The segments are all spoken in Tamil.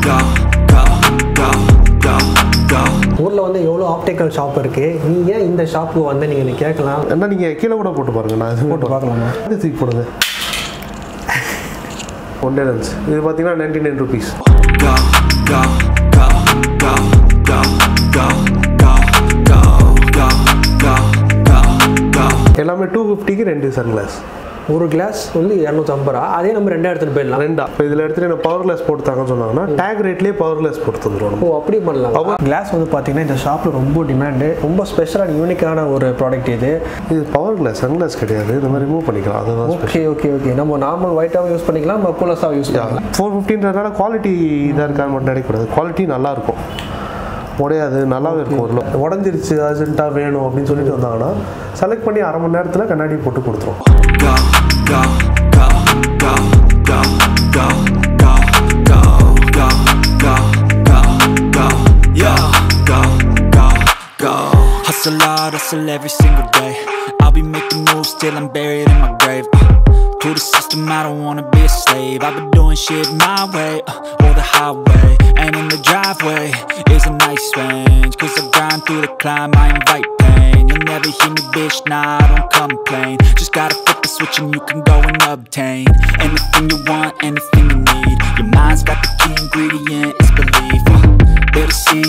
go, go, go, go, go. ஊரில் வந்து எவ்வளோ ஆப்டிக்கல் ஷாப் இருக்குது நீங்கள் ஏன் இந்த ஷாப்புக்கு வந்து நீங்கள் கேட்கலாம் என்ன நீங்கள் கீழே கூட போட்டு பாருங்க நான் இது போட்டு பார்க்கலாமா இது தூக்கி போடுங்க ஒன் டே லன்ஸ் இது பார்த்தீங்கன்னா ninety nine rupees Go, go, go, go, go, go, go, go, go, go, go, go. எல்லாமே டூ ஃபிஃப்டிக்கு ரெண்டு சன்கிளாஸ் ஒரு கிளாஸ் வந்து இரநூத்தம்பது ரூபா அதே நம்ம ரெண்டா எடுத்துகிட்டு போயிடலாம் ரெண்டா இப்போ இதில் எடுத்துட்டு எனக்கு பவர் கிளாஸ் போட்டு தாங்கன்னு சொன்னாங்கன்னா டேக் ரேட்லேயே பவர் கிளாஸ் போட்டு தந்துடுவோம் ஓ அப்படி பண்ணலாம் கிளாஸ் வந்து பார்த்தீங்கன்னா இந்த ஷாப்பில் ரொம்ப டிமாண்டு ரொம்ப ஸ்பெஷலான யூனிக்கான ஒரு ப்ராடக்ட் இது இது பவர் கிளாஸ் சன்கிளாஸ் கிடையாது இந்த மாதிரி ரிமூவ் பண்ணிக்கலாம் அதுதான் ஓகே ஓகே ஓகே நம்ம நார்மல் ஒயிட்டாகவும் யூஸ் பண்ணிக்கலாம் நம்ம கூலஸாக யூஸ் பண்ணலாம் ஃபோர் ஃபிஃப்டின்றதுனால குவாலிட்டி இதாக இருக்கான்னு மட்டும் நினைக்கக்கூடாது குவாலிட்டி நல்லா இருக்கும் உடையாது நல்லாவே இருக்கும் ஒரு உடஞ்சிருச்சு அர்ஜென்ட்டாக வேணும் அப்படின்னு சொல்லிட்டு வந்தாங்கன்னா செலக்ட் பண்ணி அரை மணி நேரத்தில் கண்ணாடி போட்டு கொடுத்துரும் Go, go, go, go, go, go, go, go, go, go, go, go, yeah, go, go, go. Hustle hard, hustle every single day. I'll be making moves till I'm buried in my grave. Uh, to the system, I don't wanna be a slave. I've been doing shit my way, uh, or the highway. And in the driveway is a nice range. Cause I grind through the climb, I invite pain. You'll never hear me, bitch, nah, I don't complain. Just gotta flip the switch and you can go and obtain anything you want, anything you need. Your mind's got the key ingredient, it's belief. Uh, There to see.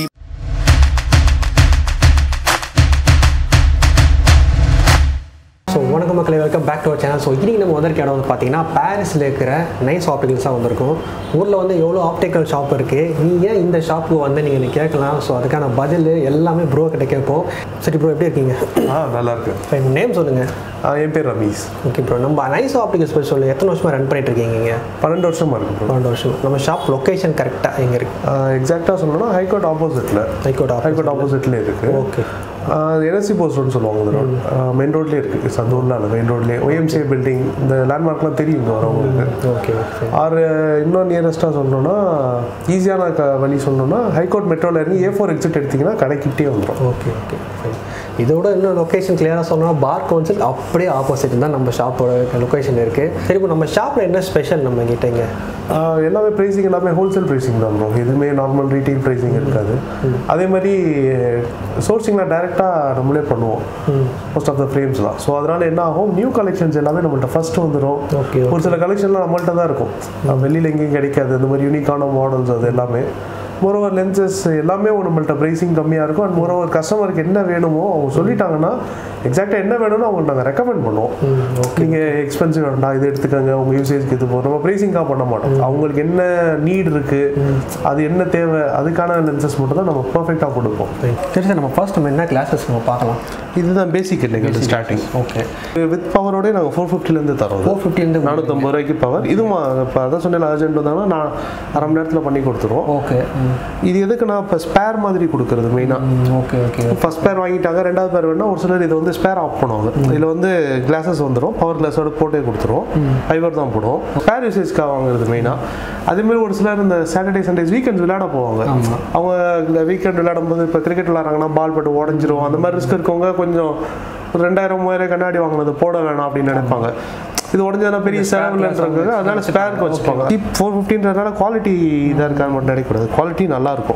So வணக்கம் மக்களே welcome back to our channel so இன்றைக்கி நம்ம வந்திருக்க இடம் வந்து பார்த்தீங்கன்னா பாரிஸில் இருக்கிற நைஸ் ஆப்டிகல்ஸ் தான் வந்திருக்கும் ஊரில் வந்து எவ்வளோ ஆப்டிக்கல் ஷாப் இருக்குது நீங்கள் ஏன் இந்த ஷாப்புக்கு வந்து நீங்கள் கேட்கலாம் ஸோ அதுக்கான பதில் எல்லாமே ப்ரோ கிட்ட கேட்போம் சரி ப்ரோ எப்படி இருக்கீங்க ஆ நல்லா இருக்கு இப்போ நேம் சொல்லுங்கள் ஆ, என் பேர் ரமீஸ் ஓகே ப்ரோ நம்ம நைஸ் ஆப்டிகல்ஸ் பற்றி சொல்லு எத்தனை வருஷமாக ரன் பண்ணிட்டு இருக்கீங்க இங்கே பன்னெண்டு வருஷமா இருக்கு ப்ரோ பன்னெண்டு வருஷம் நம்ம ஷாப் லொக்கேஷன் கரெக்டாக எங்கே இருக்குது எக்ஸாக்டாக சொல்லணும்னா ஹைகோர்ட் ஆப்போசிட்டில் ஹைகோர்ட் ஹைகோர்ட் ஆப்போசிட்ல இருக்கு ஓகே என்எஸ்சி போஸ்ட் ரோடு சொல்லுவாங்க இந்த ரோடு மெயின் ரோட்லேயே இருக்கு சந்தூர்ல இல்லை மெயின் ரோட்லேயே ஒய்எம்சிஏ பில்டிங் இந்த லேண்ட்மார்க்லாம் தெரியும் இங்கே வரவங்களுக்கு ஓகே ஓகே ஆர் இன்னும் நியரஸ்ட்டாக சொல்லணும்னா ஈஸியான க வழி சொல்லணும்னா ஹைகோர்ட் மெட்ரோவில் இறங்கி ஏ ஃபோர் எக்ஸிட் எடுத்தீங்கன்னா கடைக்கிட்டே வந்துடும் ஓகே ஓகே ஃபைன் இதோட இன்னும் லொக்கேஷன் கிளியராக சொன்னால் பார் கவுன்சில் அப்படியே ஆப்போசிட் தான் நம்ம ஷாப்போட லொக்கேஷன் இருக்குது சரி இப்போ நம்ம ஷாப்பில் என்ன ஸ்பெஷல் நம்ம கிட்டங்க எல்லாமே ப்ரைஸிங் எல்லாமே ஹோல்சேல் ப்ரைஸிங் தான் ப்ரோ எதுவுமே நார்மல் ரீட்டைல் ப்ரைஸிங் இருக்காது அதே மாதிரி சோர்சிங்கில் டைரெக்டாக நம்மளே பண்ணுவோம் மோஸ்ட் ஆஃப் த ஃப்ரேம்ஸ்லாம் ஸோ அதனால் என்ன ஆகும் நியூ கலெக்ஷன்ஸ் எல்லாமே நம்மள்ட்ட ஃபர்ஸ்ட் வந்துடும் Okay, ஒரு சில கலெக்ஷன்லாம் நம்மள்ட்ட தான் இருக்கும் வெளியில் எங்கேயும் கிடைக்காது இந்த மாதிரி யூனிக்கான மாடல்ஸ் அது எல்லாமே மோரோவர் லென்சஸ் எல்லாமே நம்மள்ட்ட ப்ரைஸிங் கம்மியாக இருக்கும் அண்ட் மோரோவர் கஸ்டமருக்கு என்ன வேணுமோ அவங்க சொல்லிட்டாங்கன்னா எக்ஸாக்டாக என்ன வேணும்னு அவங்களுக்கு நாங்கள் ரெக்கமெண்ட் பண்ணுவோம் நீங்கள் எக்ஸ்பென்சிவ் வேண்டாம் இது எடுத்துக்கோங்க உங்கள் யூசேஜ்க்கு இது போகிறோம் நம்ம ப்ரைஸிங்காக பண்ண மாட்டோம் அவங்களுக்கு என்ன நீட் இருக்குது அது என்ன தேவை அதுக்கான லென்சஸ் மட்டும் தான் நம்ம பர்ஃபெக்டாக கொடுப்போம் சரி சார் நம்ம ஃபர்ஸ்ட் நம்ம என்ன கிளாஸஸ் நம்ம பார்க்கலாம் இதுதான் பேசிக் இல்லைங்க ஸ்டார்டிங் ஓகே வித் பவரோட நாங்கள் ஃபோர் ஃபிஃப்டிலேருந்து தரோம் ஃபோர் ஃபிஃப்டிலேருந்து நானூற்றம்பது ரூபாய்க்கு பவர் இதுவும் இப்போ அதான் சொன்னேன் அர்ஜென்ட் வந்தாங்கன்னா நான் அரை மணி நேரத்தில் பண்ணி கொடுத்துருவோம் ஓகே இது எதுக்கு நான் இப்போ ஸ்பேர் மாதிரி கொடுக்குறது மெயினாக ஓகே ஓகே ஃபர்ஸ்ட் பேர் வாங்கிட்டாங்க ரெண்டாவது பேர் வேணா ஒரு சிலர் இதை வந்து ஸ்பேர் ஆஃப் பண்ணுவாங்க இதில் வந்து கிளாஸஸ் வந்துடும் பவர் கிளாஸோட போட்டே கொடுத்துருவோம் ஃபைபர் தான் போடுவோம் ஸ்பேர் யூசேஜ்க்காக வாங்குறது மெயினாக அதேமாதிரி ஒரு சிலர் இந்த சாட்டர்டே சண்டேஸ் வீக்கெண்ட்ஸ் விளையாட போவாங்க அவங்க இந்த வீக்கெண்ட் விளையாடும் போது இப்போ கிரிக்கெட் விளையாடுறாங்கன்னா பால் பட்டு உடஞ்சிரும் அந்த மாதிரி ரிஸ்க் இருக்கவங்க கொஞ்சம் ஒரு ரெண்டாயிரம் மூவாயிரம் கண்ணாடி வாங்கினது போட வேணாம் அப்படின்னு நினைப்பாங்க இது உடஞ்சதுனா பெரிய செலவுலன்றாங்க அதனால ஸ்பேருக்கு வச்சுப்பாங்க ஃபோர் ஃபிஃப்டின்றதுனால குவாலிட்டி இதாக இருக்கான்னு மட்டும் நினைக்கக்கூடாது குவாலிட்டி நல்லா இருக்கும்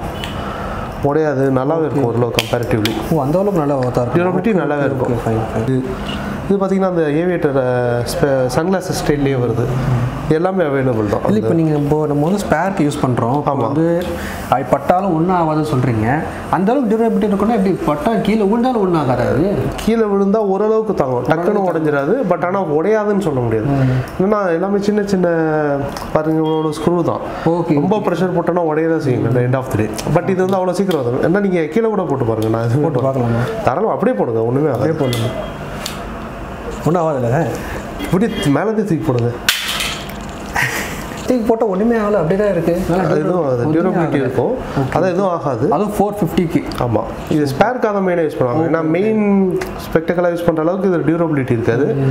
உடையாது நல்லாவே இருக்கும் ஓரளவு கம்பேரிட்டிவ்லி ஓ அந்த அளவுக்கு நல்லா ஒர்த்தாக இருக்கும் டியூரபிலிட்டி நல்லாவே இருக்கும் ஓகே ஃபைன் ஃபைன் இது இது பார்த்தீங்கன்னா அந்த ஏவியேட்டர் சன்கிளாஸ் ஸ்டைல்லே வருது எல்லாமே அவைலபிள் தான் இல்லை இப்போ நீங்கள் இப்போ நம்ம வந்து ஸ்பேருக்கு யூஸ் பண்ணுறோம் இப்போ வந்து அது பட்டாலும் ஒன்றும் ஆகாதுன்னு சொல்கிறீங்க அந்த அளவுக்கு டியூரபிலிட்டி இருக்குன்னா எப்படி பட்டா கீழே விழுந்தாலும் ஒன்றும் ஆகாது அது கீழே விழுந்தா ஓரளவுக்கு தாங்கும் டக்குன்னு உடஞ்சிடாது பட் ஆனால் உடையாதுன்னு சொல்ல முடியாது ஏன்னா எல்லாமே சின்ன சின்ன பாருங்க ஸ்க்ரூ தான் Okay. ரொம்ப ப்ரெஷர் போட்டோன்னா உடைய தான் செய்யும் end of the day but இது வந்து அவ்வளோ சீக்கிரம் வரும் ஏன்னா நீங்கள் கீழே கூட போட்டு பாருங்க நான் இது போட்டு பார்க்கலாமா தரலாம் அப்படியே போடுங்க ஒன்றுமே அப்படியே போடணும் ஒன்றும் ஆகாதுல்ல இப்படி மேலேருந்து தூக்கி போடுங்க தூக்கி போட்டால் ஒன்றுமே ஆகல அப்படியே தான் இருக்குது அது எதுவும் அது டியூரபிலிட்டி இருக்கும் அது எதுவும் ஆகாது அதுவும் ஃபோர் ஃபிஃப்டிக்கு ஆமாம் இது ஸ்பேர்க்காக தான் மெயினாக யூஸ் பண்ணுவாங்க ஏன்னா மெயின் ஸ்பெக்டக்கலாக யூஸ் பண்ணுற அளவுக்கு இது டியூரபிலிட்டி இருக்காது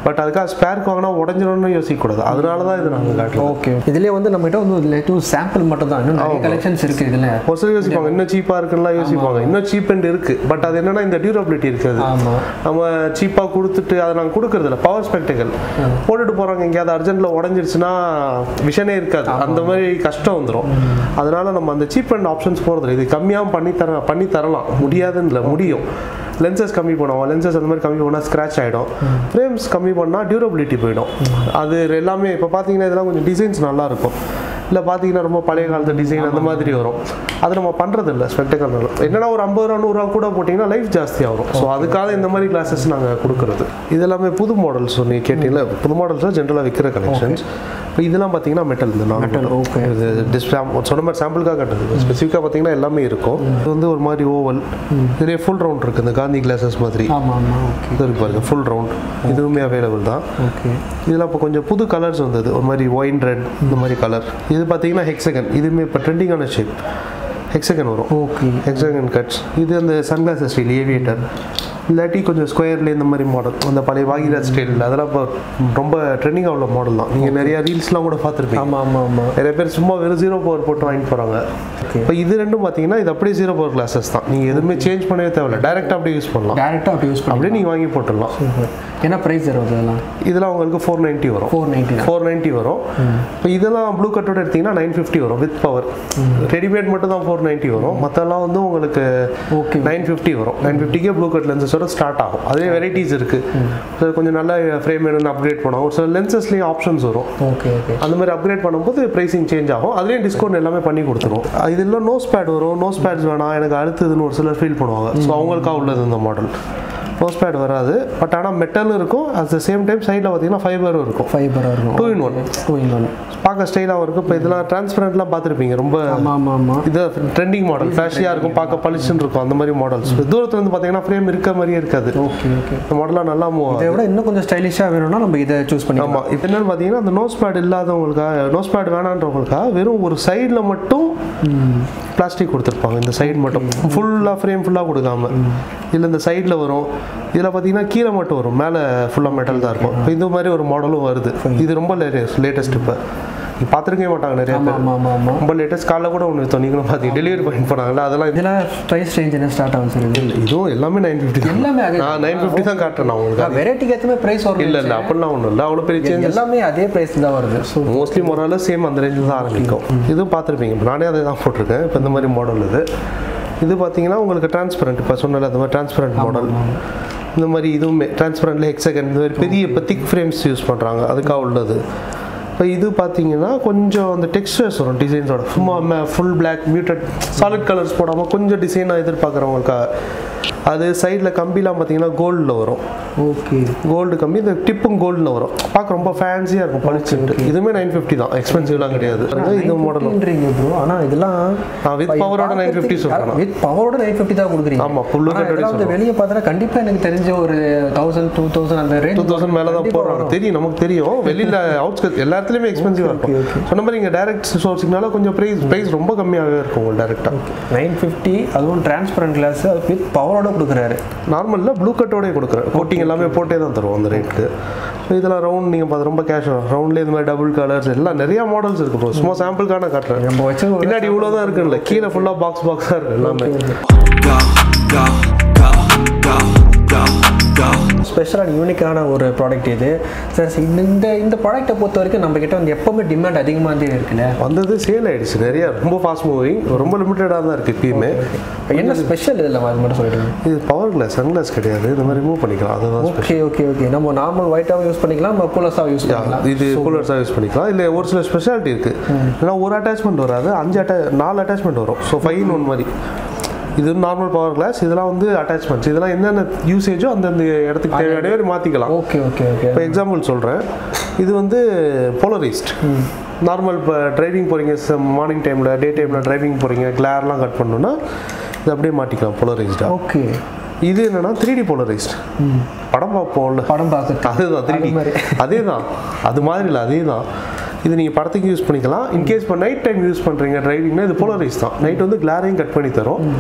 பட் அதுக்காக ஸ்பேருக்கு வாங்கினா உடஞ்சிடும்னு யோசிக்கக்கூடாது அதனால தான் இது நாங்கள் காட்டுறோம் ஓகே இதுலேயே வந்து நம்மகிட்ட வந்து ரிலேட்டிவ் சாம்பிள் மட்டும் தான் இன்னும் நிறைய கலெக்ஷன்ஸ் இருக்குது இதில் ஒரு சிலர் யோசிப்பாங்க இன்னும் சீப்பாக இருக்குன்னுலாம் யோசிப்பாங்க இன்னும் சீப் அண்ட் இருக்கு பட் அது என்னன்னா இந்த டியூரபிலிட்டி இருக்காது ஆமாம் நம்ம சீப்பாக கொடுத்துட்டு அதை நாங்கள் கொடுக்கறது இல்லை பவர் ஸ்பெக்டிக்கல் போட்டுட்டு போகிறாங்க எங்கேயாவது அர்ஜென்ட்டில் உடஞ்சிருச்சுன்னா விஷனே இருக்காது அந்த மாதிரி கஷ்டம் வந்துடும் அதனால நம்ம அந்த சீப் அண்ட் ஆப்ஷன்ஸ் போகிறது இது கம்மியாக பண்ணி தர பண்ணி தரலாம் முடியாதுன்னு இல்லை முடியும் லென்சஸ் கம்மி பண்ணுவோம் லென்சஸ் அந்த மாதிரி கம்மி பண்ணால் ஸ்க்ராட்ச் ஆகிடும் ஃப்ரேம்ஸ் கம்மி பண்ணால் டியூரபிலிட்டி போயிடும் அது எல்லாமே இப்போ பார்த்தீங்கன்னா இதெல்லாம் கொஞ்சம் டிசைன்ஸ் நல்லா இருக்கும் இல்லை பார்த்தீங்கன்னா ரொம்ப பழைய காலத்து டிசைன் அந்த மாதிரி வரும் அது நம்ம பண்ணுறது இல்லை ஸ்பெக்டக்கல் என்னன்னா ஒரு ஐம்பது ரூபா நூறுரூவா கூட போட்டிங்கன்னா லைஃப் ஜாஸ்தியாக வரும் ஸோ அதுக்காக இந்த மாதிரி கிளாஸஸ் நாங்கள் கொடுக்குறது இது எல்லாமே புது மாடல்ஸ் நீங்கள் கேட்டீங்களா புது மாடல்ஸ் ஜென்ரலாக விற்கிற கலெக்ஷன்ஸ் இப்போ இதெல்லாம் பார்த்தீங்கன்னா மெட்டல் இந்த நார்மல் okay. இது டிஸ்பிளே சொன்ன மாதிரி சாம்பிளுக்காக கட்டுறது ஸ்பெசிஃபிக்காக பார்த்தீங்கன்னா எல்லாமே இருக்கும் இது வந்து ஒரு மாதிரி ஓவல் இதுலேயே ஃபுல் ரவுண்ட் இருக்குது இந்த காந்தி கிளாஸஸ் மாதிரி ஆமாம் ஆமாம் ஓகே இது இருக்கு பாருங்க ஃபுல் ரவுண்ட் இதுவுமே அவைலபிள் தான் ஓகே இதில் இப்போ கொஞ்சம் புது கலர்ஸ் வந்தது ஒரு மாதிரி ஒயின் ரெட் இந்த மாதிரி கலர் இது பார்த்தீங்கன்னா ஹெக்ஸகன் இதுவுமே இப்போ ட்ரெண்டிங்கான ஷேப் ஹெக்ஸகன் வரும் ஓகே ஹெக்ஸகன் கட்ஸ் இது அந்த சன்கிளாசஸ் ஸ்டைல் ஏவியேட்டர் இல்லாட்டி கொஞ்சம் ஸ்கொயர்ல இந்த மாதிரி மாடல் அந்த பழைய வாகிராஜ் ஸ்டைல் அதெல்லாம் இப்போ ரொம்ப ட்ரெண்டிங்காக உள்ள மாடல் தான் நீங்கள் நிறைய ரீல்ஸ்லாம் கூட பார்த்துருப்பீங்க ஆமாம் ஆமாம் ஆமாம் நிறைய பேர் சும்மா வெறும் ஜீரோ பவர் போட்டு வாங்கிட்டு போகிறாங்க Okay. இப்போ இது ரெண்டும் பார்த்தீங்கன்னா இது அப்படியே ஜீரோ பவர் கிளாஸஸ் தான் நீங்கள் எதுவுமே சேஞ்ச் பண்ணவே தேவையில்ல டேரெக்டாக அப்படியே யூஸ் பண்ணலாம் டேரெக்டாக அப்படி யூஸ் பண்ணி அப்படியே நீங்கள் வாங்கி போட்டுடலாம் என்ன ப்ரைஸ் தரும் அதெல்லாம் இதெல்லாம் உங்களுக்கு ஃபோர் நைன்ட்டி வரும் ஃபோர் நைன்ட்டி ஃபோர் நைன்ட்டி வரும் இப்போ இதெல்லாம் ப்ளூ கட்டோட எடுத்தீங்கன்னா நைன் ஃபிஃப்டி வரும் வித் பவர் ரெடிமேட் மட்டும் தான் ஃபோர் நைன்ட்டி வரும் மற்றெல்லாம் வந்து உங்களுக்கு ஓகே நைன் ஃபிஃப்டி வரும் நைன் ஃபிஃப்டிக்கே ப்ளூ கட் லென்சஸோட ஸ்டார்ட் ஆகும் அதே வெரைட்டிஸ் இருக்குது ஸோ கொஞ்சம் நல்ல ஃப்ரேம் வேணும்னு அப்கிரேட் பண்ணுவோம் ஒரு சில லென்சஸ்லேயும் ஆப்ஷன்ஸ் வரும் ஓகே ஓகே அந்த மாதிரி அப்கிரேட் பண்ணும்போது ப்ரைசிங் சேஞ்ச் ஆகும் அதுலேயும் டிஸ்கவுண்ட் எல்லாமே பண்ணி கொடுத்துரும் இதெல்லாம் நோஸ் பேட் வரும் நோஸ் பேட்ஸ் வேணாம் எனக்கு அடுத்ததுன்னு ஒரு சிலர் ஃபீல் பண்ணுவாங்க ஸோ அவங்களுக்காக உள்ளது இந்த மாடல் நோஸ் பேட் வராது பட் ஆனால் மெட்டலும் இருக்கும் அட் த சேம் டைம் சைடில் பார்த்தீங்கன்னா ஃபைபரும் இருக்கும் ஃபைபராக இருக்கும் two in one two in one பார்க்க ஸ்டைலாகவும் இருக்கும் இப்போ இதெல்லாம் டிரான்ஸ்பரண்ட்லாம் பார்த்துருப்பீங்க ரொம்ப ஆமாம் ஆமாம் ஆமாம் இது ட்ரெண்டிங் மாடல் ஃப்ளாஷியாக இருக்கும் பார்க்க பளிச்சுன்னு இருக்கும் அந்த மாதிரி மாடல்ஸ் தூரத்துல இருந்து பார்த்தீங்கன்னா ஃப்ரேம் இருக்க மாதிரியே இருக்காது ஓகே ஓகே இந்த மாடலாக நல்லா மூவ் இதை விட இன்னும் கொஞ்சம் ஸ்டைலிஷாக வேணும்னா நம்ம இதை சூஸ் பண்ணிக்கலாம் ஆமாம் இப்போ என்னன்னு பார்த்தீங்கன்னா அந்த நோஸ் பேட் இல்லாதவங்களுக்காக நோஸ் பேட் வேணான்றவங்களுக்காக வெறும் ஒரு சைடில் மட்டும் பிளாஸ்டிக் கொடுத்துருப்பாங்க இந்த சைடு மட்டும் ஃபுல்லாக ஃப்ரேம் ஃபுல்லாக கொடுக்காம இதில் இந்த சைடில் வரும் இதில் பார்த்தீங்கன்னா கீழே மட்டும் வரும் மேலே ஃபுல்லாக மெட்டல் தான் இருக்கும் இப்போ இந்த மாதிரி ஒரு மாடலும் வருது இது ரொம்ப லேட்டஸ்ட் இப்போ நீ பார்த்துருக்கவே மாட்டாங்க நிறைய ஆமாம் பேர் ஆமாம் ஆமாம் ஆமாம் ரொம்ப லேட்டஸ்ட் காலைல கூட ஒன்று வித்தோம் நீங்களும் பார்த்தீங்க டெலிவரி பண்ணிட்டு போனாங்கல்ல அதெல்லாம் இது இதெல்லாம் ப்ரைஸ் ரேஞ்ச் என்ன ஸ்டார்ட் ஆகும் சார் இது இதுவும் எல்லாமே நைன் ஃபிஃப்டி எல்லாமே அதே நான் நைன் ஃபிஃப்டி தான் காட்டுறேன் நான் உங்களுக்கு வெரைட்டிக்கு ஏற்றமே ப்ரைஸ் வரும் இல்லை இல்லை அப்படிலாம் ஒன்றும் இல்லை அவ்வளோ பெரிய சேஞ்சஸ் எல்லாமே அதே ப்ரைஸ் தான் வருது ஸோ மோஸ்ட்லி மொரால சேம் அந்த ரேஞ்சில் தான் ஆரம்பிக்கும் இதுவும் பார்த்துருப்பீங்க இப்போ நானே அதை தான் போட்டிருக்கேன் இப்போ இந்த மாதிரி மாடல் இது இது பார்த்தீங்கன்னா உங்களுக்கு டிரான்ஸ்பரண்ட் இப்போ சொன்னல அந்த மாதிரி டிரான்ஸ்பரண்ட் மாடல் இந்த மாதிரி இதுவுமே டிரான்ஸ்பரண்ட்ல ஹெக்ஸகன் இந்த மாதிரி பெரிய இப்போ திக் ஃப்ரேம்ஸ் யூஸ் பண்ணுறாங்க அதுக்காக உள்ளது இப்போ இது பார்த்தீங்கன்னா கொஞ்சம் அந்த டெக்ஸ்டர்ஸ் வரும் டிசைன்ஸோட சும்மா full black muted solid colours போடாமல் கொஞ்சம் டிசைனாக எதிர்பார்க்குறவங்களுக்காக அது சைடில் கம்பிலாம் பார்த்தீங்கன்னா கோல்டில் வரும் ஓகே கோல்டு கம்மி இந்த டிப்பும் கோல்டில் வரும் பார்க்க ரொம்ப ஃபேன்சியாக இருக்கும் பளிச்சுட்டு இதுவுமே நைன் ஃபிஃப்டி தான் எக்ஸ்பென்சிவ்லாம் கிடையாது இது மாடல் ன்றீங்க ப்ரோ ஆனால் இதெல்லாம் வித் பவரோட நைன் ஃபிஃப்டி சொல்கிறேன் வித் பவரோட நைன் ஃபிஃப்டி தான் கொடுக்குறீங்க ஆமா, full ஆனா கட்டோட இதெல்லாம் வந்து வெளியே பார்த்தா கண்டிப்பாக எனக்கு தெரிஞ்ச ஒரு தௌசண்ட் டூ தௌசண்ட் அந்த ரேஞ்ச் டூ தௌசண்ட் மேலே தான் போடுறாங்க தெரியும் நமக்கு தெரியும் வெளியில் அவுட்ஸ்கட் எல்லா இடத்துலையுமே எக்ஸ்பென்சிவாக இருக்கும் சொன்ன மாதிரி இங்கே டேரக்ட் சோர்சிங்னால கொஞ்சம் ப்ரைஸ் ப்ரைஸ் ரொம்ப கம்மியாகவே இருக்கும் உங்களுக்கு டேரெக்டாக நைன் ஃபிஃப்டி அதுவும் டிரான்ஸ்பரண்ட் கிளாஸ் அது வித் பவரோட கொடுக்குறாரு நார்மலில் ப்ளூ கட்டோடய கொடுக்குறேன் கோட்டிங் எல்லாமே போட்டே தான் தருவோம் அந்த ரேட்டுக்கு இதெல்லாம் ரவுண்ட் நீங்கள் பார்த்து ரொம்ப கேஷ் ரவுண்ட்லேயே இந்த மாதிரி டபுள் கலர்ஸ் எல்லாம் நிறைய மாடல்ஸ் இருக்கு ப்ரோ சும்மா சாம்பிளுக்கான காட்டுறேன் நம்ம வச்சு ஒரு பின்னாடி இவ்வளோ தான் இருக்குல்ல கீழே ஃபுல்லாக பாக்ஸ் பாக்ஸாக இருக்கு எல்லாமே go, go, go, go, go, go. ஸ்பெஷலான யூனிக்கான ஒரு ப்ராடக்ட் இது சார் இந்த இந்த இந்த ப்ராடக்ட்டை பொறுத்த வரைக்கும் நம்ம கிட்ட வந்து எப்பவுமே டிமாண்ட் அதிகமாக இருக்குல்ல வந்தது சேல் ஆயிடுச்சு நிறைய ரொம்ப ஃபாஸ்ட் மூவிங் ரொம்ப லிமிட்டடாக தான் இருக்குது இப்பயுமே இப்ப என்ன ஸ்பெஷல் இதில் அது மட்டும் சொல்லிடுங்க இது பவர் கிளாஸ் சன்கிளாஸ் கிடையாது இந்த மாதிரி ரிமூவ் பண்ணிக்கலாம் அதுதான் ஓகே ஓகே ஓகே நம்ம நார்மல் ஒயிட்டாகவும் யூஸ் பண்ணிக்கலாம் நம்ம கூலர்ஸாக யூஸ் பண்ணிக்கலாம் இது கூலர்ஸாக யூஸ் பண்ணிக்கலாம் இல்லை ஒரு சில ஸ்பெஷாலிட்டி இருக்குது ஏன்னா ஒரு அட்டாச்மெண்ட் வராது அஞ்சு அட்டா நாலு அட்டாச்மெண்ட் வரும் ஸோ ஃபைவ் ஒன் மாதிரி இது நார்மல் பவர் கிளாஸ் இதெல்லாம் வந்து அட்டாச்மெண்ட்ஸ் இதெல்லாம் என்னென்ன யூசேஜோ அந்தந்த இடத்துக்கு தேவையான மாதிரி மாற்றிக்கலாம் ஓகே ஓகே ஓகே இப்போ எக்ஸாம்பிள் சொல்கிறேன் இது வந்து போலரைஸ்ட் நார்மல் இப்போ டிரைவிங் போகிறீங்க மார்னிங் டைமில் டே டைமில் டிரைவிங் போகிறீங்க கிளேர்லாம் கட் பண்ணணும்னா இது அப்படியே மாட்டிக்கலாம் போலரைஸ்டாக ஓகே இது என்னன்னா த்ரீ டி போலரைஸ்ட் படம் பார்ப்போம்ல படம் பார்த்துட்டு அதுதான் த்ரீ டி அது மாதிரி. அதே தான் அது மாதிரி இல்லை அதே தான் இது நீங்கள் படத்துக்கு யூஸ் பண்ணிக்கலாம் இன்கேஸ் இப்போ நைட் டைம் யூஸ் பண்ணுறீங்க டிரைவிங்னா இது போலரைஸ் தான் நைட் வந்து கிளாரையும் கட் பண்ணி தரும்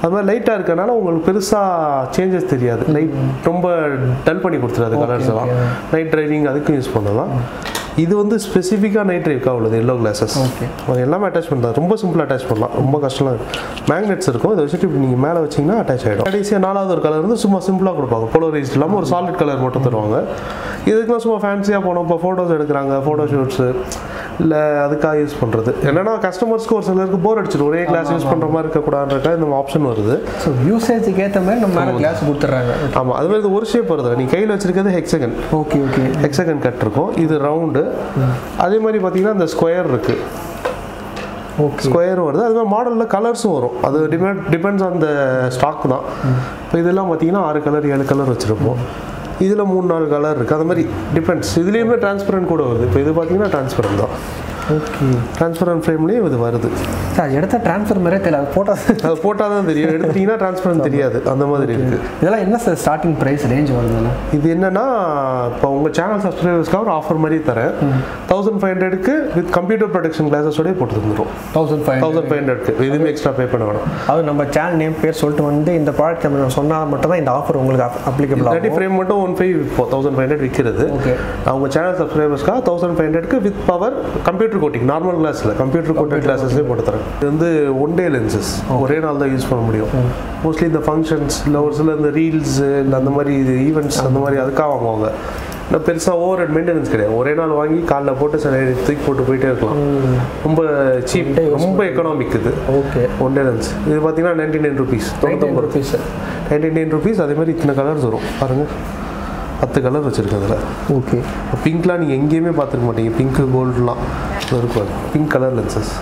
அது மாதிரி லைட்டாக இருக்கனால உங்களுக்கு பெருசாக சேஞ்சஸ் தெரியாது லைட் ரொம்ப டல் பண்ணி கொடுத்துருது கலர்ஸ் எல்லாம் நைட் டிரைவிங் அதுக்கும் யூஸ் பண்ணலாம் இது வந்து ஸ்பெசிஃபிக்காக நைட் ட்ரைவ்க்காக உள்ளது எல்லோ கிளாஸஸ் Okay. எல்லாமே அட்டாச் பண்ணலாம் ரொம்ப சிம்பிளாக அட்டாச் பண்ணலாம் ரொம்ப கஷ்டம்லாம் மேக்னெட்ஸ் இருக்கும் இதை வச்சுட்டு இப்படி நீங்கள் மேலே வச்சிங்கன்னா அட்டாச் ஆகிடும் கடைசியாக நாலாவது ஒரு கலர் வந்து சும்மா சிம்பிளாக கொடுப்பாங்க போலரைஸ்ட் இல்லாமல் ஒரு சாலிட் கலர் மட்டும் தருவாங்க இதுக்குலாம் சும்மா ஃபேன்சியாக போனோம் இப்போ ஃபோட்டோஸ் எடுக்கிறாங்க ஃபோட்டோ ஷூட்ஸு இல்லை அதுக்காக யூஸ் பண்ணுறது என்னன்னா கஸ்டமர்ஸ்க்கு ஒரு சிலருக்கு போர் அடிச்சிடும் ஒரே கிளாஸ் யூஸ் பண்ணுற மாதிரி இருக்கக்கூடாதுன்றக்கா இந்த ஆப்ஷன் வருது ஸோ யூசேஜுக்கு ஏற்ற மாதிரி நம்ம மேலே கிளாஸ் கொடுத்துட்றாங்க ஆமாம் அது மாதிரி இது ஒரு ஷேப் வருது நீ கையில் வச்சிருக்கிறது hexagon okay okay hexagon cut இருக்கும் இது ரவுண்டு அதே மாதிரி பார்த்தீங்கன்னா இந்த ஸ்கொயர் இருக்குது ஓகே ஸ்கொயர் வருது அது மாதிரி மாடலில் கலர்ஸும் வரும் அது depend depends on the stock தான் இப்போ இதெல்லாம் பார்த்தீங்கன்னா ஆறு கலர் ஏழு கலர் வச்சுருப்போம் இதில் மூணு நாலு கலர் இருக்குது அது மாதிரி டிபெண்ட்ஸ் இதுலேயுமே டிரான்ஸ்பரண்ட் கூட வருது இப்போ இது பார்த்தீங்கன்னா டிரான்ஸ்பரண்ட் தான் ஓகே டிரான்ஸ்பரண்ட் ஃப்ரேம்லேயும் இது வருது சார் எடுத்த ட்ரான்ஸ்ஃபர் மாதிரியே தெரியல அது போட்டோ அது போட்டால் தான் தெரியும் எடுத்துட்டிங்கன்னா டிரான்ஸ்பரண்ட் தெரியாது அந்த மாதிரி இருக்குது இதெல்லாம் என்ன சார் ஸ்டார்டிங் ப்ரைஸ் ரேஞ்ச் வருதுல்ல இது என்னன்னா இப்போ உங்கள் சேனல் சப்ஸ்கிரைபர்ஸ்க்காக ஒரு ஆஃபர் மாதிரி தரேன் தௌசண்ட் ஃபைவ் ஹண்ட்ரடுக்கு வித் கம்ப்யூட்டர் ப்ரொடெக்ஷன் கிளாஸஸோடய போட்டு தந்துடும் தௌசண்ட் ஃபைவ் தௌசண்ட் ஃபைவ் ஹண்ட்ரட்க்கு எதுவுமே எக்ஸ்ட்ரா பே பண்ண வேணாம் அது நம்ம சேனல் நேம் பேர் சொல்லிட்டு வந்து இந்த ப்ராடக்ட் நம்ம சொன்னால் மட்டும் தான் இந்த ஆஃபர் உங்களுக்கு அப்ளிகபிள் தேர்ட்டி ஆகும் ஃப்ரேம் மட்டும் ஒன் ஃபைவ் இப்போ தௌசண்ட் ஃபைவ் ஹண்ட்ரட் விற்கிறது ஓகே அவங்க சேனல் சப்ஸ்கிரைபர்ஸ்க்காக தௌசண்ட் ஃபைவ் ஹண்ட்ரட்க்கு with power computer coating normal கிளாஸில் கம்ப்யூட்டர் கோட்டிங் கிளாஸஸ்லேயே போட்டு தரேன் இது வந்து ஒன் டே லென்சஸ் ஒரே நாள் தான் யூஸ் பண்ண முடியும் மோஸ்ட்லி இந்த ஃபங்க்ஷன்ஸ் இல்லை ஒரு சில இந்த ரீல்ஸ் இல்லை அந்த மாதிரி இது ஈவெண்ட்ஸ் அந்த மாதிரி அதுக்காக வாங்குவாங்க இல்லை பெருசாக ஓவர் ஹெட் மெயின்டெனன்ஸ் கிடையாது ஒரே நாள் வாங்கி காலைல போட்டு சில தூக்கி போட்டு போயிட்டே இருக்கலாம் ரொம்ப சீப் ரொம்ப எக்கனாமிக் இது ஓகே ஒன் டே லென்ஸ் இது பார்த்தீங்கன்னா நைன்டி நைன் ருபீஸ் தொண்ணூத்தொம்பது ருபீஸ் நைன்டி நைன் ருபீஸ் அதே மாதிரி இத்தனை கலர்ஸ் வரும் பாருங்க பத்து கலர் வச்சிருக்கு அதில் ஓகே பிங்க்லாம் நீங்கள் எங்கேயுமே பார்த்துருக்க மாட்டீங்க பிங்க்கு கோல்டுலாம் இருக்கும் பிங்க் கலர் லென்சஸ்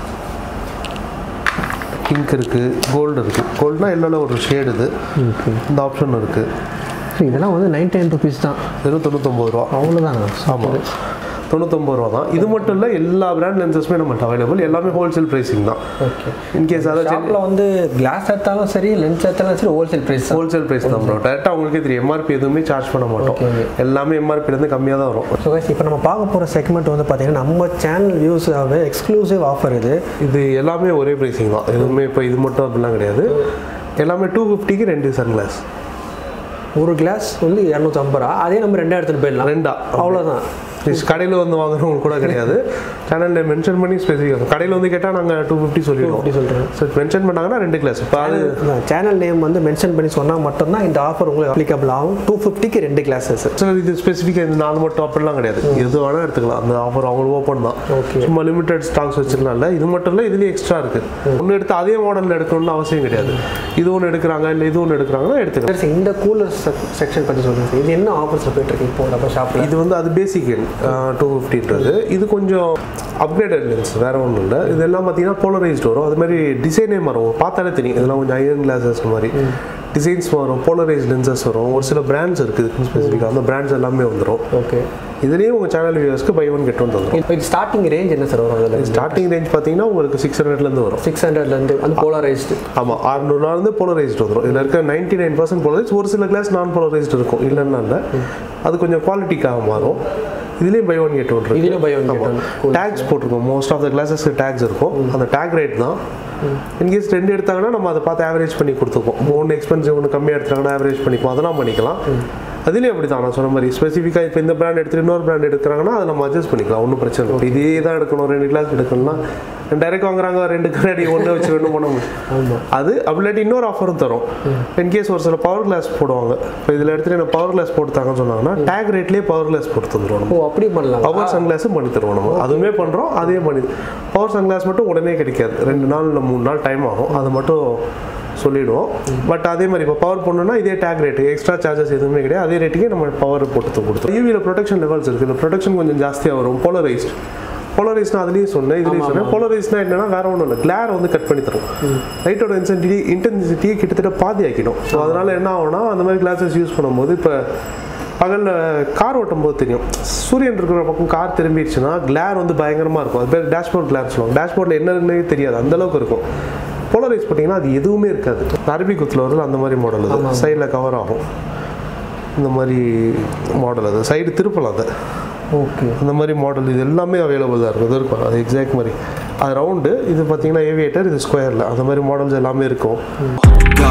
பிங்க் இருக்குது கோல்டு இருக்குது கோல்டுனா எல்லோவில் ஒரு ஷேடு இது ஓகே இந்த ஆப்ஷன் இருக்குது இதெல்லாம் வந்து நைன்டி நைன் ருபீஸ் தான் வெறும் தொண்ணூத்தொம்பது ரூபா அவ்வளோதாங்க ஆமாம் தொண்ணூத்தொம்பது ரூபா தான் இது மட்டும் இல்லை எல்லா பிராண்ட் லென்சஸுமே நம்மள்ட்ட அவைலபிள் எல்லாமே ஹோல்சேல் ப்ரைஸிங் தான் ஓகே இன்கேஸ் அதாவது ஷாப்பில் வந்து கிளாஸ் எடுத்தாலும் சரி லென்ஸ் எடுத்தாலும் சரி ஹோல்சேல் ப்ரைஸ் தான் ஹோல்சேல் ப்ரைஸ் தான் ப்ரோ டேரெக்டாக உங்களுக்கே தெரியும் எம்ஆர்பி எதுவுமே சார்ஜ் பண்ண மாட்டோம் Okay. எல்லாமே எம்ஆர்பிலேருந்து கம்மியாக தான் வரும் ஸோ guys இப்போ நம்ம பார்க்க போகிற செக்மெண்ட் வந்து பார்த்தீங்கன்னா நம்ம சேனல் வியூஸாகவே எக்ஸ்க்ளூசிவ் ஆஃபர் இது இது எல்லாமே ஒரே ப்ரைஸிங் தான் எதுவுமே இப்போ இது மட்டும் அப்படிலாம் கிடையாது எல்லாமே டூ ஃபிஃப்டிக்கு ரெண்டு சன் கிளாஸ் ஒரு கிளாஸ் வந்து இரநூத்தம்பது ரூபா அதே நம்ம ரெண்டா எடுத்துகிட்டு போயிடலாம் ரெண்டா அவ்வளோதான் கடையில் வந்து வாங்குறவங்க கூட கிடையாது சேனலில் மென்ஷன் பண்ணி ஸ்பெசிஃபிக்காக கடையில் வந்து கேட்டால் நாங்கள் டூ ஃபிஃப்டி சொல்லிடுவோம் அப்படி சொல்கிறேன் ஸோ மென்ஷன் பண்ணாங்கன்னா ரெண்டு கிளாஸ் இப்போ அது சேனல் நேம் வந்து மென்ஷன் பண்ணி சொன்னால் மட்டும்தான் இந்த ஆஃபர் உங்களுக்கு அப்ளிகபிள் ஆகும் டூ ஃபிஃப்டிக்கு ரெண்டு கிளாஸஸ் சில இது ஸ்பெசிஃபிக்காக இந்த நாலு மட்டும் அப்படிலாம் கிடையாது எது வேணால் எடுத்துக்கலாம் அந்த ஆஃபர் அவங்களுக்கு ஓப்பன் தான் Okay. சும்மா லிமிடெட் ஸ்டாக்ஸ் வச்சிருக்கலாம்ல இது மட்டும் இல்லை இதுலேயும் எக்ஸ்ட்ரா இருக்குது ஒன்று எடுத்து அதே மாடலில் எடுக்கணும்னு அவசியம் கிடையாது இது ஒன்று எடுக்கிறாங்க இல்லை இது ஒன்று எடுக்கிறாங்கன்னா எடுத்துக்கலாம் சரி இந்த கூலர் செக்ஷன் பற்றி சொல்லுங்கள் சார் இது என்ன ஆஃபர்ஸில் போயிட்டு இருக்கு இப்போ நம்ம ஷாப்பில் இது வந்து அது பேசிக் டூ ஃபிஃப்டின்றது இது கொஞ்சம் அப்கிரேடட் லென்ஸ் வேற ஒன்றும் இல்லை இதெல்லாம் பார்த்தீங்கன்னா போலரைஸ்ட் வரும் அது மாதிரி டிசைனே மாறும் பார்த்தாலே தெரியும் இதெல்லாம் கொஞ்சம் ஐயன் கிளாஸஸ் மாதிரி டிசைன்ஸ் வரும் போலரைஸ் லென்சஸ் வரும் ஒரு சில பிராண்ட்ஸ் இருக்குது ஸ்பெசிஃபிக்காக அந்த பிராண்ட்ஸ் எல்லாமே வந்துடும் ஓகே இதுலேயும் உங்கள் சேனல் வியூவர்ஸ்க்கு பை ஒன் கெட் ஒன் தந்துடும் இப்போ இது ஸ்டார்டிங் ரேஞ்ச் என்ன சார் வரும் அதில் ஸ்டார்டிங் ரேஞ்ச் பார்த்தீங்கன்னா உங்களுக்கு சிக்ஸ் ஹண்ட்ரட்லேருந்து வரும் சிக்ஸ் ஹண்ட்ரட்லேருந்து வந்து போலரைஸ்டு ஆமாம் அறுநூறுலேருந்து போலரைஸ்டு வந்துடும் இதில் இருக்க நைன்டி நைன் பர்சன்ட் போலரைஸ் ஒரு சில கிளாஸ் நான் போலரைஸ்டு இருக்கும் இல்லைன்னா இல்லை அது கொஞ்சம் குவாலிட்டிக்காக மாறும் இதுலேயும் பை ஒன் கெட் ஒன் இருக்கு இதுலேயும் பை ஒன் டேக்ஸ் போட்டிருக்கோம் மோஸ்ட் ஆஃப் த கிளாஸஸ்க்கு டேக்ஸ் இருக்கும் அந்த டேக் ரேட் தான் இன்கேஸ் ரெண்டு எடுத்தாங்கன்னா நம்ம அதை பார்த்து ஆவரேஜ் பண்ணி கொடுத்துப்போம் ஒன்று எக்ஸ்பென்சிவ் ஒன்று கம்மியாக எடுத்தாங்கன்னா ஆவரேஜ் பண்ணிப்போம் அதெல்லாம் பண்ணிக்கலாம் அதுலேயும் அப்படி தான் நான் சொன்ன மாதிரி ஸ்பெசிஃபிக்காக இப்போ இந்த பிராண்ட் எடுத்துட்டு இன்னொரு பிராண்ட் எடுக்கிறாங்கன்னா அதை நம்ம அட்ஜஸ்ட் பண்ணிக்கலாம் ஒன்றும் பிரச்சனை இல்லை இதே தான் எடுக்கணும் ரெண்டு கிளாஸ் எடுக்கணும்னா டைரெக்ட் வாங்குறாங்க ரெண்டு கண்ணாடி ஒன்று வச்சு ஒன்றும் பண்ண முடியும் அது அப்படிலாட்டி இன்னொரு ஆஃபரும் தரும் இன்கேஸ் ஒரு சில பவர் கிளாஸ் போடுவாங்க இப்போ இதில் எடுத்துட்டு எனக்கு பவர் கிளாஸ் போட்டுத்தாங்கன்னு சொன்னாங்கன்னா டேக் ரேட்லேயே பவர் கிளாஸ் போட்டு தந்துருவோம் நம்ம ஓ அப்படி பண்ணலாம் பவர் சன்கிளாஸும் பண்ணி தருவோம் நம்ம அதுவுமே பண்ணுறோம் அதையும் பண்ணி பவர் சன்கிளாஸ் மட்டும் உடனே கிடைக்காது ரெண்டு நாள் இல்லை மூணு நாள் டைம் ஆகும் அதை மட்டும் சொல்லிடுவோம் பட் அதே மாதிரி இப்போ பவர் பண்ணணும்னா இதே டேக் ரேட்டு எக்ஸ்ட்ரா சார்ஜஸ் எதுவுமே கிடையாது அதே ரேட்டுக்கே நம்ம பவர் போட்டு கொடுத்தோம் யூவியில் ப்ரொடெக்ஷன் லெவல்ஸ் இருக்குது இந்த ப்ரொடெக்ஷன் கொஞ்சம் ஜாஸ்தியாக வரும் போலரைஸ்ட் போலரைஸ்னா அதுலேயும் சொன்னேன் இதுலேயும் சொன்னேன் போலரைஸ்னா என்னன்னா வேற ஒன்றும் இல்லை கிளார் வந்து கட் பண்ணி தரும் லைட்டோட இன்சென்டிட்டி இன்டென்சிட்டியை கிட்டத்தட்ட பாதி ஆக்கிடும் ஸோ அதனால என்ன ஆகும்னா அந்த மாதிரி கிளாஸஸ் யூஸ் பண்ணும்போது இப்போ பகலில் கார் ஓட்டும் போது தெரியும் சூரியன் இருக்கிற பக்கம் கார் திரும்பிடுச்சுன்னா கிளார் வந்து பயங்கரமாக இருக்கும் அது பேர் டேஷ்போர்ட் கிளார் சொல்லுவாங்க டேஷ்போர்டில் என்ன இருக்குன்னே தெரியாது அந்த அளவுக்கு இருக்கும் போலரைஸ் பார்த்தீங்கன்னா அது எதுவுமே இருக்காது அரபி குத்தில் வருது அந்த மாதிரி மாடல் அது சைடில் கவர் ஆகும் இந்த மாதிரி மாடல் அது சைடு திருப்பலாம் அதை ஓகே அந்த மாதிரி மாடல் இது எல்லாமே அவைலபிள் தான் இருக்கும் இது இருக்கும் அது எக்ஸாக்ட் மாதிரி அது ரவுண்டு இது பார்த்தீங்கன்னா ஏவியேட்டர் இது ஸ்கொயரில் அந்த மாதிரி மாடல்ஸ் எல்லாமே இருக்கும் go,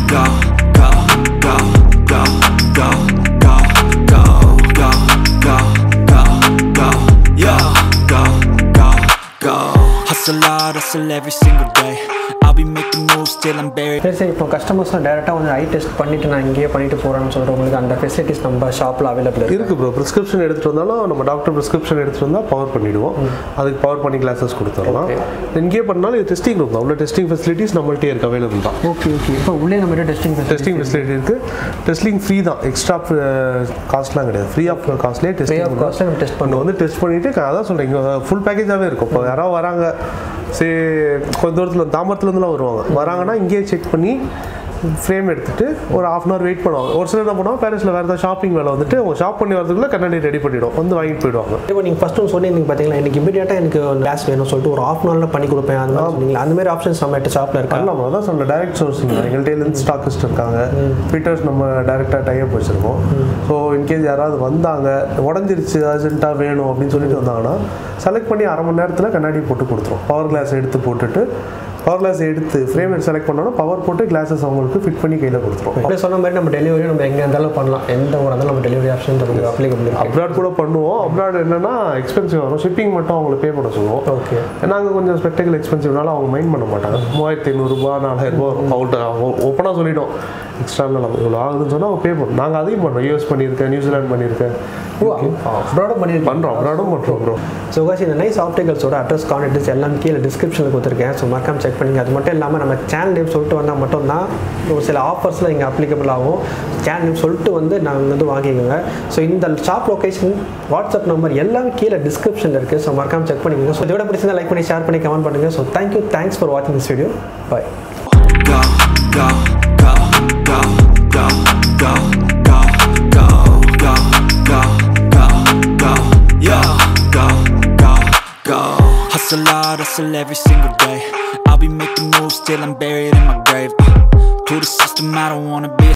go, go, go, go, go, go, go, go, go, go, go, yeah, go, go, go. Hustle hard, hustle every single day. I'll be making moves till I'm buried. சரி சரி இப்போ கஸ்டமர்ஸ்லாம் டேரெக்டாக வந்து ஐ டெஸ்ட் பண்ணிட்டு நான் இங்கேயே பண்ணிட்டு போகிறேன்னு சொல்கிறவங்களுக்கு அந்த ஃபெசிலிட்டிஸ் நம்ம ஷாப்பில் அவைலபிள் இருக்கு இருக்கு ப்ரோ ப்ரிஸ்கிரிப்ஷன் எடுத்துட்டு வந்தாலும் நம்ம டாக்டர் ப்ரிஸ்கிரிப்ஷன் எடுத்துட்டு வந்தால் பவர் பண்ணிடுவோம் அதுக்கு பவர் பண்ணி கிளாஸஸ் கொடுத்துடலாம் இங்கேயே பண்ணாலும் இது டெஸ்டிங் ரூம் தான் உள்ள டெஸ்டிங் ஃபெசிலிட்டிஸ் நம்மள்ட்டே இருக்கு அவைலபிள் தான் ஓகே ஓகே இப்போ உள்ளே நம்ம டெஸ்டிங் டெஸ்டிங் ஃபெசிலிட்டி இருக்கு டெஸ்டிங் ஃப்ரீ தான் எக்ஸ்ட்ரா காஸ்ட்லாம் கிடையாது ஃப்ரீ ஆஃப் காஸ்ட்லேயே ஃப்ரீ டெஸ்டிங் ஆஃப் காஸ்ட்டில் நம்ம டெஸ்ட் நம்ம பண்ணுவோம் வந்து டெஸ்ட் பண்ணிட்டு க- அதான் சொல்றேன் இங்கே ஃபுல் பேக்கேஜாகவே இருக்கும் இப்போ யாராவது வராங்க சரி கொஞ்ச தூரத்தில் தாம்பரத்துலேருந்துலாம் வருவாங்க வராங்கன்னா இங்கேயே செக் பண்ணி ஃப்ரேம் எடுத்துட்டு ஒரு half அன் ஹவர் வெயிட் பண்ணுவாங்க ஒரு சிலர் என்ன பண்ணுவாங்க பேரிஸில் வேறு ஏதாவது ஷாப்பிங் வேலை வந்துட்டு அவங்க ஷாப் பண்ணி வரதுக்குள்ள கண்ணாடி ரெடி பண்ணிடும் வந்து வாங்கிட்டு போயிடுவாங்க இப்போ நீங்கள் ஃபஸ்ட்டு சொன்னீங்க பார்த்தீங்களா எனக்கு இமீடியட்டாக எனக்கு கிளாஸ் வேணும் சொல்லிட்டு ஒரு ஆஃப் அன் பண்ணி கொடுப்பேன் அந்த மாதிரி சொன்னீங்களா அந்த மாதிரி ஆப்ஷன்ஸ் நம்ம ஷாப்பில் இருக்கா பண்ணலாம் அதான் சொன்ன டைரக்ட் சோர்சிங் எங்கள்கிட்ட ஸ்டாக்கிஸ்ட் இருக்காங்க ஃபிட்டர்ஸ் நம்ம டைரெக்டாக டைப் வச்சுருக்கோம் ஸோ இன்கேஸ் யாராவது வந்தாங்க உடஞ்சிருச்சு அர்ஜென்ட்டாக வேணும் அப்படின்னு சொல்லிட்டு வந்தாங்கன்னா செலக்ட் பண்ணி அரை மணி நேரத்தில் கண்ணாடி போட்டு கொடுத்துரும் பவர் கிளாஸ் எடுத்து போட்டுட்டு பவர் கிளாஸ் எடுத்து ஃப்ரேம் செலக்ட் பண்ணோன்னா பவர் போட்டு கிளாஸஸ் அவங்களுக்கு ஃபிட் பண்ணி கையில் கொடுத்துரும் அப்படியே சொன்ன மாதிரி நம்ம டெலிவரி நம்ம எங்கே இருந்தாலும் பண்ணலாம் எந்த ஊராக இருந்தாலும் நம்ம டெலிவரி ஆப்ஷன் நமக்கு அப்ளிகபிள் இருக்கு அப்ராட் கூட பண்ணுவோம் அப்ராட் என்னன்னா எக்ஸ்பென்சிவ் வரும் ஷிப்பிங் மட்டும் அவங்களுக்கு பே பண்ண சொல்லுவோம் ஓகே நாங்கள் கொஞ்சம் ஸ்பெக்டக்கல் எக்ஸ்பென்சிவ்னால அவங்க மைண்ட் பண்ண மாட்டாங்க மூவாயிரத்தி ஐநூறுரூபா நாலாயிரம் ரூபா வரும் அவங்கள்ட்ட ஓப்பனாக சொல்லிட்டோம் எக்ஸ்ட்ரா நம்ம இவ்வளோ ஆகுதுன்னு சொன்னால் அவங்க பே பண்ணும் நாங்கள் அதையும் பண்ணுறோம் யூஎஸ் பண்ணியிருக்கேன் நியூசிலாந்து பண்ணியிருக்கேன் ப்ராடக்ட் பண்ணியிருக்கோம் பண்ணுறோம் அப்ராடும் பண்ணுறோம் ப்ரோ ஸோ guys இந்த நைஸ் ஆப்டிகல்ஸோட அட்ரஸ் கான்டெக்ட்ஸ் எல்லாம் கீழே டிஸ்கிரிப்ஷனில் கொடுத்துருக்கேன் ஸோ மறக்காம செக் பண்ணுங்க அது மட்டும் இல்லாமல் நம்ம சேனல் நேம் சொல்லிட்டு வந்தால் மட்டும்தான் ஒரு சில ஆஃபர்ஸில் இங்கே அப்ளிகபிள் ஆகும் சேனல் நேம் சொல்லிட்டு வந்து நாங்கள் வந்து வாங்கிக்கோங்க ஸோ இந்த ஷாப் லொகேஷன் வாட்ஸ்அப் நம்பர் எல்லாமே கீழே டிஸ்கிரிப்ஷனில் இருக்குது ஸோ மறக்காம செக் பண்ணிக்கோங்க ஸோ இதோட பிடிச்சிருந்தா லைக் பண்ணி ஷேர் பண்ணி கமெண்ட் பண்ணுங்கள் ஸோ தேங்க்யூ தேங்க்ஸ் ஃபார் வாட்சிங் this video bye go, go, go, go, go, go, go, go, go, go, go, go, yeah, go, go, go. Hustle hard, hustle every single day. I'll be making moves till I'm buried in my grave. Uh, to the system, I don't wanna be.